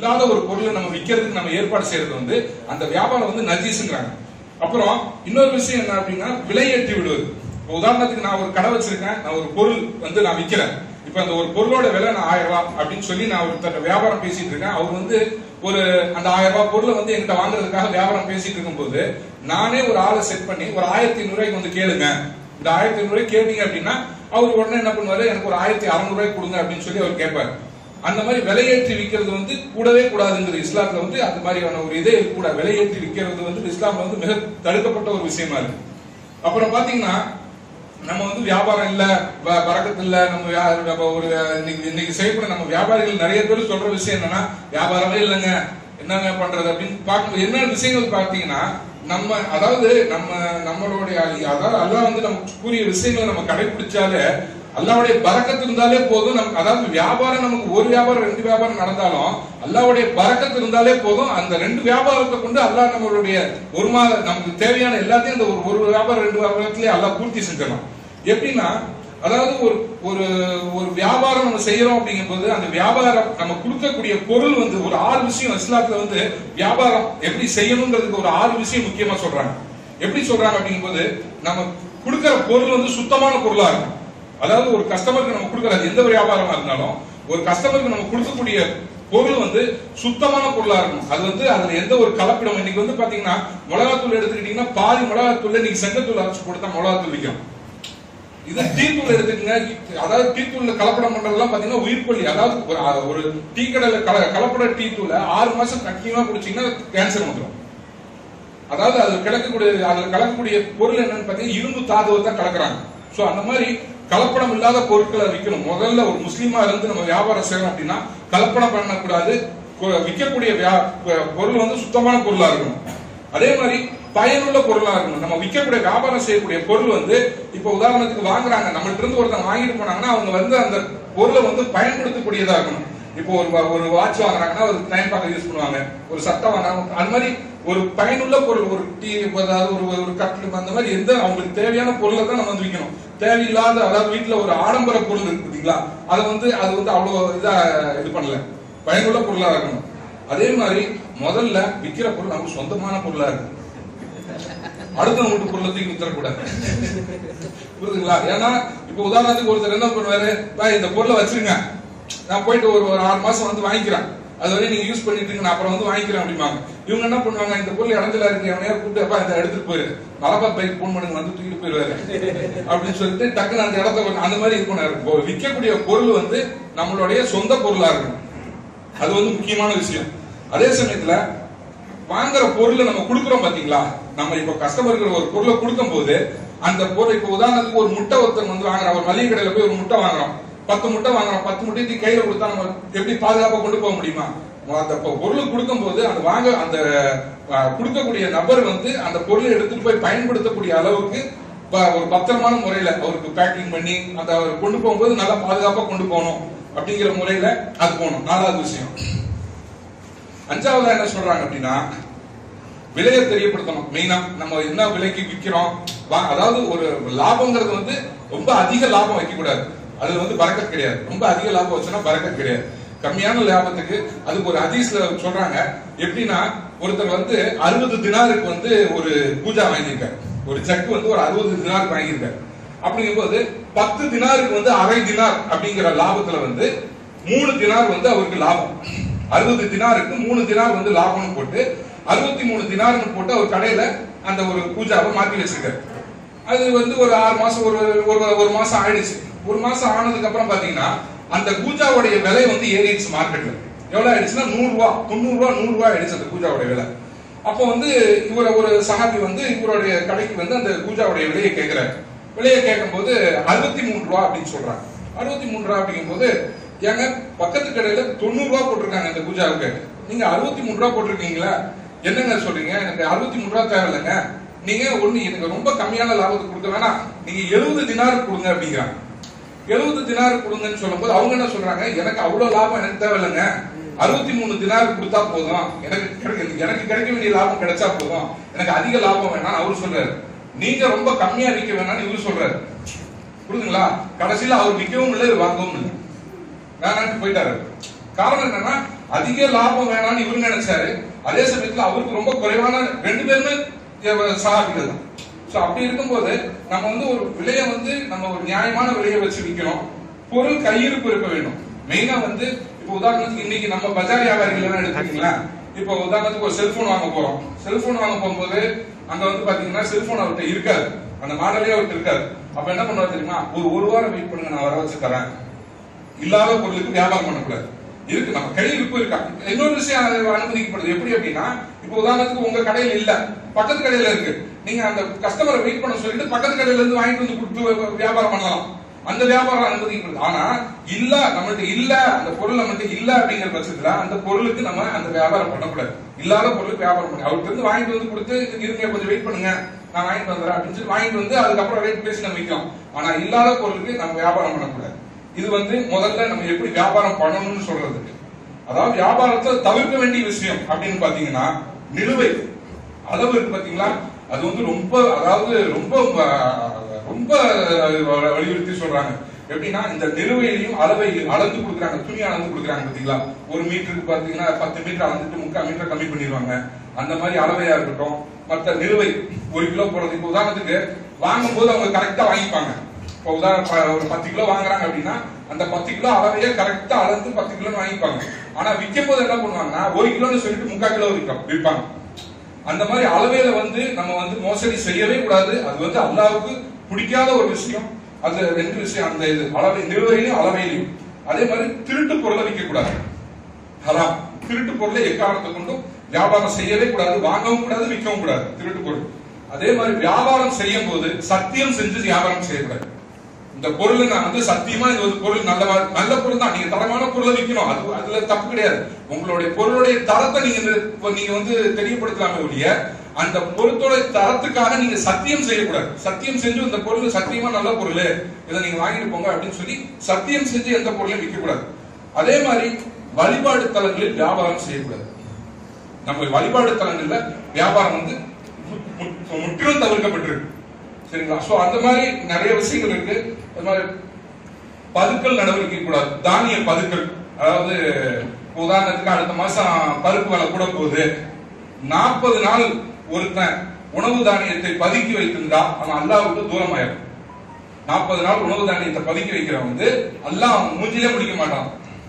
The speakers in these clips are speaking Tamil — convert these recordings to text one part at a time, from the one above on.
இல்லாத ஒரு பொருளை நம்ம விற்கிறதுக்கு நம்ம ஏற்பாடு செய்யறது வந்து அந்த வியாபாரம் வந்து நஜீஸுங்கிறாங்க அப்புறம் இன்னொரு விஷயம் என்ன அப்படின்னா விலையேற்றி விடுவது இப்ப உதாரணத்துக்கு நான் ஒரு கடை வச்சிருக்கேன் நான் ஒரு பொருள் வந்து நான் விற்கிறேன் இப்ப அந்த ஒரு பொருளோட விலை நான் ஆயிரம் ரூபாய் அப்படின்னு சொல்லி நான் ஒருத்தர் வியாபாரம் பேசிட்டு இருக்கேன் அவர் வந்து ஒரு அந்த ஆயிரம் ரூபாய் பொருளை வந்து என்கிட்ட வாங்குறதுக்காக வியாபாரம் பேசிட்டு இருக்கும்போது நானே ஒரு ஆளை செட் பண்ணி ஒரு ஆயிரத்தி ஐநூறு ரூபாய்க்கு வந்து கேளுங்க இந்த ஆயிரத்தி ஐநூறு ரூபாய் கேட்டீங்க அப்படின்னா அவர் உடனே என்ன பண்ணுவாரு எனக்கு ஒரு ஆயிரத்தி அறுநூறு ரூபாய் கொடுங்க அப்படின்னு சொல்லி அவர் கேட்பாரு அந்த மாதிரி விலையேற்றி விற்கிறது வந்து கூடவே கூடாதுங்கிறது இஸ்லாத்துல வந்து அந்த மாதிரியான ஒரு இதே கூட விலையேற்றி விற்கிறது வந்து இஸ்லாம்ல வந்து மிக தடுக்கப்பட்ட ஒரு விஷயமா இருக்கு அப்புறம் பாத்தீங்கன்னா நம்ம வந்து வியாபாரம் இல்ல வ- பறக்கத்து இல்ல நம்ம யா- நம்ம ஒரு இன்னைக்கு இன்னைக்கு செய்யப்பட நம்ம வியாபாரிகள் நிறைய பேர் சொல்ற விஷயம் என்னன்னா வியாபாரமே இல்லைங்க என்னங்க பண்றது அப்படின்னு பார்க்கும்போது என்ன விஷயங்கள் பார்த்தீங்கன்னா நம்ம அதாவது நம்ம நம்மளுடைய அதாவது அல்லாஹ் வந்து நமக்கு கூறிய விஷயங்களை நம்ம கடைபிடிச்சாலே அல்லாவுடைய பறக்கத்து இருந்தாலே போதும் நமக்கு அதாவது வியாபாரம் நமக்கு ஒரு வியாபாரம் ரெண்டு வியாபாரம் நடந்தாலும் அல்லாவுடைய பறக்கத்து இருந்தாலே போதும் அந்த ரெண்டு வியாபாரத்தை கொண்டு அல்லாஹ் நம்மளுடைய ஒரு மாத நமக்கு தேவையான எல்லாத்தையும் அந்த ஒரு ஒரு வியாபாரம் ரெண்டு வியாபாரத்திலேயே அல்லாஹ் பூர்த்தி செஞ்சிடலாம் எப்படின்னா அதாவது ஒரு ஒரு ஒரு வியாபாரம் நம்ம செய்யறோம் அப்படிங்கும்போது அந்த வியாபாரம் நம்ம கொடுக்கக்கூடிய பொருள் வந்து ஒரு ஆறு விஷயம் இஸ்லாத்துல வந்து வியாபாரம் எப்படி செய்யணுங்கிறதுக்கு ஒரு ஆறு விஷயம் முக்கியமா சொல்றாங்க எப்படி சொல்றாங்க அப்படிங்கும்போது நம்ம கொடுக்கிற பொருள் வந்து சுத்தமான பொருளா இருக்கும் அதாவது ஒரு கஸ்டமருக்கு நம்ம கொடுக்கறது எந்த ஒரு வியாபாரமா இருந்தாலும் ஒரு கஸ்டமருக்கு நம்ம கொடுக்கக்கூடிய பொருள் வந்து சுத்தமான பொருளா இருக்கும் அது வந்து அதுல எந்த ஒரு கலப்பிடம் இன்னைக்கு வந்து பாத்தீங்கன்னா மிளகாத்தூள் எடுத்துக்கிட்டீங்கன்னா பாதி மிளகாத்தூள்ல இன்னைக்கு செங்கத்தூள் அரைச்சு கொடுத்தா மிளகாத்தூள் விற்கும் இது டீத்தூள் எடுத்துக்கங்க அதாவது டீத்தூள்ல கலப்படம் பண்றதெல்லாம் பாத்தீங்கன்னா உயிர்கொல்லி அதாவது ஒரு அ- ஒரு டீ கடையில கல கலப்பட டீ தூளை ஆறு மாசம் கண்டினியூவா குடிச்சீங்கன்னா கேன்சர் வந்துடும் அதாவது அதுல கலக்கக்கூடிய அதுல கலக்கக்கூடிய பொருள் என்னன்னு பாத்தீங்கன்னா இரும்பு தாதுவை தான் கலக்குறாங்க சோ அந்த மாதிரி கலப்படம் இல்லாத பொருட்களை விற்கணும் முதல்ல ஒரு முஸ்லீமா இருந்து நம்ம வியாபாரம் செய்யறோம் அப்படின்னா கலப்படம் பண்ணக்கூடாது கொ- விற்கக்கூடிய வியா- பொ- பொருள் வந்து சுத்தமான பொருளா இருக்கணும் அதே மாதிரி பயனுள்ள பொருளா இருக்கணும் நம்ம விற்கக்கூடிய வியாபாரம் செய்யக்கூடிய பொருள் வந்து இப்ப உதாரணத்துக்கு வாங்குறாங்க நம்மள்ட்ட இருந்து ஒருத்தங்க வாங்கிட்டு போனாங்கன்னா அவங்க வந்து அந்த பொருளை வந்து பயன்படுத்தக்கூடியதா இருக்கணும் இப்போ ஒரு வா- ஒரு வாட்ச் வாங்குறாங்கன்னா ஒரு டைம் பார்க்க யூஸ் பண்ணுவாங்க ஒரு சட்டை வாங்குறாங்க அது மாதிரி ஒரு பயனுள்ள பொருள் ஒரு டீ அதாவது ஒரு ஒரு கட்டில் அந்த மாதிரி எந்த அவங்களுக்கு தேவையான பொருளை தான் நம்ம வந்து விற்கணும் தேவையில்லாத அதாவது வீட்டுல ஒரு ஆடம்பர பொருள் இருக்கு பாத்தீங்களா அதை வந்து அது வந்து அவ்வளவு இதா இது பண்ணல பயனுள்ள பொருளா இருக்கணும் அதே மாதிரி முதல்ல விக்கிற பொருள் நமக்கு சொந்தமான பொருளா இருக்கு அடுத்த வீட்டு பொருளை தூக்கி வித்துறக்கூடாது புரியுதுங்களா ஏன்னா இப்ப உதாரணத்துக்கு ஒருத்தர் என்ன பண்ணுவாரு "பா, இந்த பொருளை வச்சிருங்க நான் போயிட்டு ஒரு ஒரு ஆறு மாசம் வந்து வாங்கிக்கிறேன் அது வரை நீங்க யூஸ் பண்ணிட்டு இருங்க நான் அப்புறம் வந்து வாங்கிக்கிறேன் அப்படிம்பாங்க இவங்க என்ன பண்ணுவாங்க இந்த பொருள் இடத்துல இருக்கு அவனையா கூப்பிட்டு அப்பா இதை எடுத்துட்டு போயிரு மலபா பைக் போன் பண்ணுங்க வந்து தூக்கிட்டு போயிருவாரு அப்படின்னு சொல்லிட்டு டக்குன்னு அந்த இடத்த கொஞ்சம் அந்த மாதிரி இது பண்ணாரு விற்கக்கூடிய பொருள் வந்து நம்மளுடைய சொந்த பொருளா இருக்கணும் அது வந்து முக்கியமான விஷயம் அதே சமயத்துல வாங்குற பொருளை நம்ம கொடுக்குறோம் பாத்தீங்களா நம்ம இப்ப கஸ்டமருக்கு ஒரு பொருளை கொடுக்கும் போது அந்த பொருள் இப்ப உதாரணத்துக்கு ஒரு முட்டை ஒருத்தன் வந்து வாங்குறான் ஒரு மளிகை கடையில போய் ஒரு முட்டை வாங்குறோம் பத்து முட்டை வாங்குறோம் பத்து முட்டை தூக்கி கையில கொடுத்தா நம்ம எப்படி பாதுகாப்பா கொண்டு போக முடியுமா அந்த பொ- பொருள் கொடுக்கும் போது அந்த வாங்க அந்த அஹ், கொடுக்கக்கூடிய நபர் வந்து அந்த பொருளை எடுத்துட்டு போய் பயன்படுத்தக்கூடிய அளவுக்கு ப- ஒரு பத்திரமான முறையில அவருக்கு பேக்கிங் பண்ணி அந்த அவர் கொண்டு போகும்போது நல்லா பாதுகாப்பா கொண்டு போகணும் அப்படிங்கிற முறையில அது போகணும் நாலாவது விஷயம் அஞ்சாவதா என்ன சொல்றாங்க அப்படின்னா விலையை தெரியப்படுத்தணும் மெயினா நம்ம என்ன விலைக்கு விக்கிறோம் வா- அதாவது ஒரு லாபங்கிறது வந்து ரொம்ப அதிக லாபம் வைக்க கூடாது அதுல வந்து பறக்கத் கிடையாது ரொம்ப அதிக லாபம் வச்சுன்னா பறக்கத் கிடையாது கம்மியான லாபத்துக்கு அதுக்கு ஒரு ஹதீஸ்ல சொல்றாங்க எப்படின்னா ஒருத்தர் வந்து அறுபது தினாருக்கு வந்து ஒரு பூஜா வாங்கியிருக்காரு ஒரு செக் வந்து ஒரு அறுபது தினாருக்கு வாங்கியிருக்காரு அப்படிங்கும்போது பத்து தினாருக்கு வந்து அரை தினார் அப்படிங்கிற லாபத்துல வந்து மூணு தினார் வந்து அவருக்கு லாபம் அறுபது தினாருக்கு மூணு தினார் வந்து லாபம்னு போட்டு அறுபத்தி மூணு தினார்னு போட்டு அவர் கடையில அந்த ஒரு பூஜாவை மாத்தி வச்சிருக்காரு அது வந்து ஒரு ஆறு மாசம் ஒரு ஒரு ஒரு மாசம் ஆயிடுச்சு ஒரு மாசம் ஆனதுக்கு அப்புறம் பாத்தீங்கன்னா அந்த கூஜாவுடைய விலை வந்து ஏறிடுச்சு மார்க்கெட்ல எவ்வளவு ஆயிடுச்சுன்னா நூறு ரூபா தொண்ணூறு ரூபா நூறு ரூபாய் ஆயிடுச்சு அந்த கூஜாவுடைய விலை அப்போ வந்து இவர ஒரு சஹாபி வந்து இவருடைய கடைக்கு வந்து அந்த கூஜாவுடைய விலையை கேட்கிறாரு விலையை கேட்கும்போது அறுபத்தி மூணு ரூபா அப்படின்னு சொல்றாங்க அறுபத்தி மூணு ரூபா அப்படிங்கும்போது ஏங்க பக்கத்து கடையில தொண்ணூறு ரூபா போட்டிருக்காங்க இந்த பூஜாவுக்கு நீங்க அறுபத்தி மூணு ரூபா போட்டிருக்கீங்களா என்னங்க சொல்றீங்க எனக்கு அறுபத்தி மூணு ரூபா தேவையில்லைங்க நீங்க ஒண்ணு எனக்கு ரொம்ப கம்மியான லாபத்துக்கு கொடுக்க வேணாம் நீங்க எழுபது தினார் கொடுங்க அப்படிங்கிறாங்க எழுபது தினார் கொடுங்கன்னு சொல்லும்போது அவங்க என்ன சொல்றாங்க எனக்கு அவ்வளவு லாபம் எனக்கு தேவையில்லைங்க அறுபத்தி மூணு தினார் கொடுத்தா போதும் எனக்கு கிடைக்க எனக்கு கிடைக்க வேண்டிய லாபம் கிடைச்சா போதும் எனக்கு அதிக லாபம் வேணாம் அவரு சொல்றாரு நீங்க ரொம்ப கம்மியா விற்க வேணாம்னு இவரு சொல்றாரு புரியுதுங்களா கடைசியில அவர் விற்கவும் இல்லை இவர் வாங்கவும் இல்லை வேணான்ட்டு போயிட்டாரு காரணம் என்னன்னா அதிக லாபம் வேணாம்னு இவரு நினைச்சாரு அதே சமயத்துல அவருக்கு ரொம்ப குறைவான ரெண்டு பேருமே தேவ- சகாபிகள் தான் சோ அப்படி இருக்கும்போது நம்ம வந்து ஒரு விலையை வந்து நம்ம ஒரு நியாயமான விலையை வச்சு விற்கணும் பொருள் கையிருப்பு இருக்க வேண்டும் மெயினா வந்து இப்போ உதாரணத்துக்கு இன்னைக்கு நம்ம பஜார் வியாபாரிகள் எல்லாம் எடுத்துக்கீங்களேன் இப்போ உதாரணத்துக்கு ஒரு செல்போன் வாங்க போறோம் செல்போன் வாங்க போகும்போது அங்க வந்து பாத்தீங்கன்னா செல்போன் அவர்கிட்ட இருக்காது அந்த மாடலே அவர்கிட்ட இருக்காது அப்ப என்ன பண்ணுவாரு தெரியுமா ஒரு ஒரு வாரம் வெயிட் பண்ணுங்க நான் வர வச்சு தரேன் இல்லாத பொருளுக்கு வியாபாரம் பண்ணக்கூடாது இருக்கு நம்ம கையிருப்பு இருக்கா இன்னொரு விஷயம் அது அனுமதிக்கப்படுது எப்படி அப்படின்னா இப்போ உதாரணத்துக்கு உங்க கடையில இல்ல பக்கத்து கடையில இருக்கு நீங்க அந்த கஸ்டமரை வெயிட் பண்ண சொல்லிட்டு பக்கத்து கடையில இருந்து வாங்கிட்டு வந்து கொடுத்து வியாபாரம் பண்ணலாம் அந்த வியாபாரம் அனுமதிக்கப்படுது ஆனா இல்ல நம்மள்ட்ட இல்ல அந்த பொருள் நம்மள்ட்ட இல்ல அப்படிங்கிற பட்சத்துல அந்த பொருளுக்கு நம்ம அந்த வியாபாரம் பண்ணக்கூடாது இல்லாத பொருளுக்கு வியாபாரம் பண்ண அவருக்கு இருந்து வாங்கிட்டு வந்து கொடுத்து இதுக்கு இருங்க கொஞ்சம் வெயிட் பண்ணுங்க நான் வாங்கிட்டு வந்துடுறேன் அப்படின்னு சொல்லி வாங்கிட்டு வந்து அதுக்கப்புறம் ரேட் பேசி நம்ம விற்கும் ஆனா இல்லாத பொருளுக்கு நம்ம வியாபாரம் பண்ணக்கூடாது இது வந்து முதல்ல நம்ம எப்படி வியாபாரம் பண்ணணும்னு சொல்றதுக்கு அதாவது வியாபாரத்தை தவிர்க்க வேண்டிய விஷயம் அப்படின்னு பாத்தீங்கன்னா நிலுவை அளவு இருக்கு பாத்தீங்களா அது வந்து ரொம்ப அதாவது ரொம்ப அஹ், ரொம்ப அஹ், வலியுறுத்தி சொல்றாங்க எப்படின்னா இந்த நிலுவையிலையும் அளவையும் அளந்து கொடுக்குறாங்க துணி அளந்து கொடுக்குறாங்க பாத்தீங்களா ஒரு மீட்டருக்கு பாத்தீங்கன்னா பத்து மீட்டர் அளந்துட்டு முக்கால் மீட்டர் கம்மி பண்ணிடுவாங்க அந்த மாதிரி அளவையா இருக்கட்டும் மத்த நிலுவை ஒரு கிலோ போடுறது இப்போ உதாரணத்துக்கு வாங்கும் போது அவங்க கரெக்டா வாங்கிப்பாங்க இப்போ உதாரணம் ப- ஒரு பத்து கிலோ வாங்குறாங்க அப்படின்னா அந்த பத்து கிலோ அளவையே கரெக்டா அளந்து பத்து கிலோ வாங்கிப்பாங்க ஆனா விற்கும் போது என்ன பண்ணுவாங்கன்னா ஒரு கிலோன்னு சொல்லிட்டு முக்கால் கிலோ விற்கும் விற்பாங்க அந்த மாதிரி அளவையில வந்து நம்ம வந்து மோசடி செய்யவே கூடாது அது வந்து அல்லாவுக்கு பிடிக்காத ஒரு விஷயம் அது ரெண்டு விஷயம் அந்த இது அளவை நிலுவையிலையும் அளவையிலையும் அதே மாதிரி திருட்டு பொருளை விற்க கூடாது ஹராம் திருட்டு பொருளை எக்காரணத்தை கொண்டும் வியாபாரம் செய்யவே கூடாது வாங்கவும் கூடாது விற்கவும் கூடாது திருட்டு பொருள் அதே மாதிரி வியாபாரம் செய்யும் போது சத்தியம் செஞ்சு வியாபாரம் செய்யக்கூடாது இந்த பொருள் நான் வந்து சத்தியமா இது ஒரு பொருள் நல்ல வா- நல்ல பொருள் தான் நீங்க தரமான பொருளை விற்கணும் அது அதுல தப்பு கிடையாது உங்களுடைய பொருளுடைய தரத்தை நீங்க இந்த- இப்ப நீங்க வந்து தெரியப்படுத்தலாமே ஒழிய அந்த பொருத்தோட தரத்துக்காக நீங்க சத்தியம் செய்யக்கூடாது சத்தியம் செஞ்சு இந்த பொருள் சத்தியமா நல்ல பொருள் இதை நீங்க வாங்கிட்டு போங்க அப்படின்னு சொல்லி சத்தியம் செஞ்சு எந்த பொருளையும் விற்க கூடாது அதே மாதிரி வழிபாடு தலங்களில் வியாபாரம் செய்யக்கூடாது நம்ம வழிபாடு தலங்கள்ல வியாபாரம் வந்து மு- மு- முற்றிலும் தவிர்க்கப்பட்டிருக்கு சரிங்களா சோ அந்த மாதிரி நிறைய விஷயங்கள் இருக்கு அது மாதிரி பதுக்கல் நடவடிக்கை கூடாது தானிய பதுக்கல் அதாவது உதாரணத்துக்கு அடுத்த மாசம் பருப்பு விலை கூட போகுது நாற்பது நாள் ஒருத்தன் உணவு தானியத்தை பதுக்கி வைத்திருந்தா அவன் அல்லாவுக்கு தூரமாயிரும் நாற்பது நாள் உணவு தானியத்தை பதுக்கி வைக்கிறவன் வந்து அல்லாஹ் அவன் மூஞ்சிலே முடிக்க மாட்டான்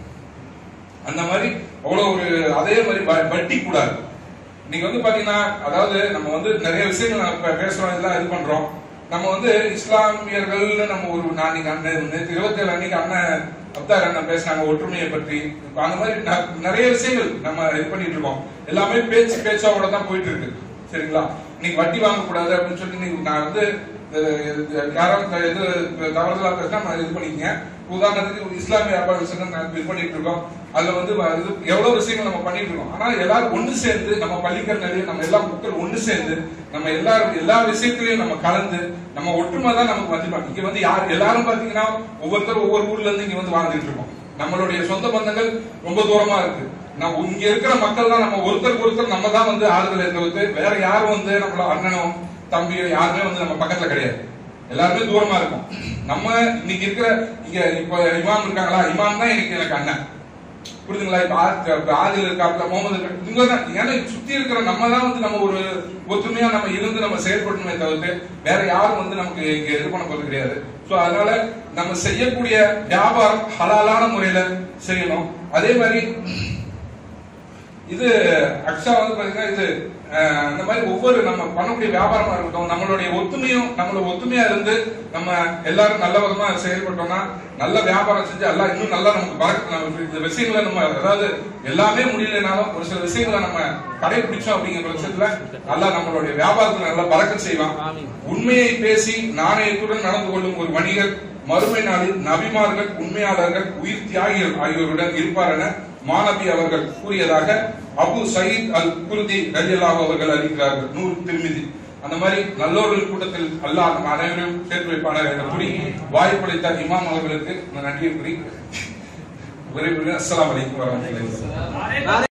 அந்த மாதிரி அவ்வளவு ஒரு அதே மாதிரி வ- வட்டி கூடாது நீங்க வந்து பாத்தீங்கன்னா அதாவது நம்ம வந்து நிறைய விஷயங்கள் நம்ம இப்ப பேசுறோம் இதெல்லாம் இது பண்றோம் நம்ம வந்து இஸ்லாமியர்கள்னு நம்ம ஒரு நான் நீங்க அண்ணன் நேற்று இருபத்தி ஏழு அன்னைக்கு அண்ணன் அப்தார் அண்ணன் பேசினாங்க ஒற்றுமையை பற்றி இப்ப அந்த மாதிரி ந- நிறைய விஷயங்கள் நம்ம இது பண்ணிட்டு இருக்கோம் எல்லாமே பேச்சு பேச்சாவோட தான் போயிட்டு இருக்கு சரிங்களா இன்னைக்கு வட்டி வாங்கக்கூடாது அப்படின்னு சொல்லி நீங்க நான் வந்து அஹ், இது யாராவது இது தவறுதலா பேசினா நான் இது பண்ணிக்கங்க உதாரணத்துக்கு இஸ்லாமிய வியாபார விஷயம் நான் இது பண்ணிட்டு இருக்கோம் அதுல வந்து வ- இது எவ்வளவு விஷயங்கள் நம்ம பண்ணிட்டு இருக்கோம் ஆனா எல்லாரும் ஒண்ணு சேர்ந்து நம்ம பள்ளிக்கல் நிறைய நம்ம எல்லா மக்கள் ஒண்ணு சேர்ந்து நம்ம எல்லாரும் எல்லா விஷயத்திலையும் நம்ம கலந்து நம்ம ஒற்றுமை தான் நமக்கு மதிப்பாங்க இங்க வந்து யார் எல்லாரும் பாத்தீங்கன்னா ஒவ்வொருத்தரும் ஒவ்வொரு ஊர்ல இருந்து இங்க வந்து வாழ்ந்துட்டு இருக்கோம் நம்மளுடைய சொந்த பந்தங்கள் ரொம்ப தூரமா இருக்கு நம்ம இங்க இருக்கிற மக்கள் தான் நம்ம ஒருத்தருக்கு ஒருத்தர் நம்ம தான் வந்து ஆறுதல் தவிர்த்து வேற யாரும் வந்து நம்மள அண்ணனோ தம்பியோ யாருமே வந்து நம்ம பக்கத்துல கிடையாது எல்லாருமே தூரமா இருக்கும் நம்ம இன்னைக்கு இருக்கிற இங்க இப்ப இமாம் இருக்காங்களா இமாம் தான் இன்னைக்கு எனக்கு அண்ணன் புரியுதுங்களா இப்ப ஆ- இப்ப ஆதில் இருக்காப்ல முகமது இருக்கா- இவங்க தான் ஏன்னா சுத்தி இருக்கிற நம்ம தான் வந்து நம்ம ஒரு ஒற்றுமையா நம்ம இருந்து நம்ம செயல்படணுமே தவிர்த்து வேற யாரும் வந்து நமக்கு இங்க இது பண்ண போறது கிடையாது சோ அதனால நம்ம செய்யக்கூடிய வியாபாரம் ஹலாலான முறையில செய்யணும் அதே மாதிரி இது ஆக்சுவலா வந்து பாத்தீங்கன்னா இது அஹ், அந்த மாதிரி ஒவ்வொரு நம்ம பண்ணக்கூடிய வியாபாரமா இருக்கட்டும் நம்மளுடைய ஒத்துமையும் நம்மளோட ஒத்துமையா இருந்து நம்ம எல்லாரும் நல்ல விதமா செயல்பட்டோம்னா நல்ல வியாபாரம் செஞ்சு எல்லாம் இன்னும் நல்லா நமக்கு பறக்க நம்ம இந்த விஷயங்களை நம்ம அதாவது எல்லாமே முடியலனாலும் ஒரு சில விஷயங்களை நம்ம கடைபிடிச்சோம் அப்படிங்கிற பட்சத்துல நல்லா நம்மளுடைய வியாபாரத்துல நல்லா பறக்க செய்வான் உண்மையை பேசி நாணயத்துடன் நடந்து கொள்ளும் ஒரு வணிகர் மறுமை நாளில் நபிமார்கள் உண்மையாளர்கள் உயிர் தியாகிகள் ஆகியோருடன் இருப்பார் என மாணவி அவர்கள் கூறியதாக அபு சயீத் அல் குருதி ரலியல்லாஹு அவர்கள் அறிவிக்கிறார்கள் நூறு திருமிதி அந்த மாதிரி நல்லோர்கள் கூட்டத்தில் அல்லாஹ் நம்ம அனைவரையும் சேர்த்து வைப்பானார் என்ற கூறி வாய்ப்பளித்த இமாம் அவர்களுக்கு நான் நன்றியை கூறி விரைவில் அஸ்ஸலாமு அலைக்கும் வரமத்துல்லாஹி வபரகாத்துஹு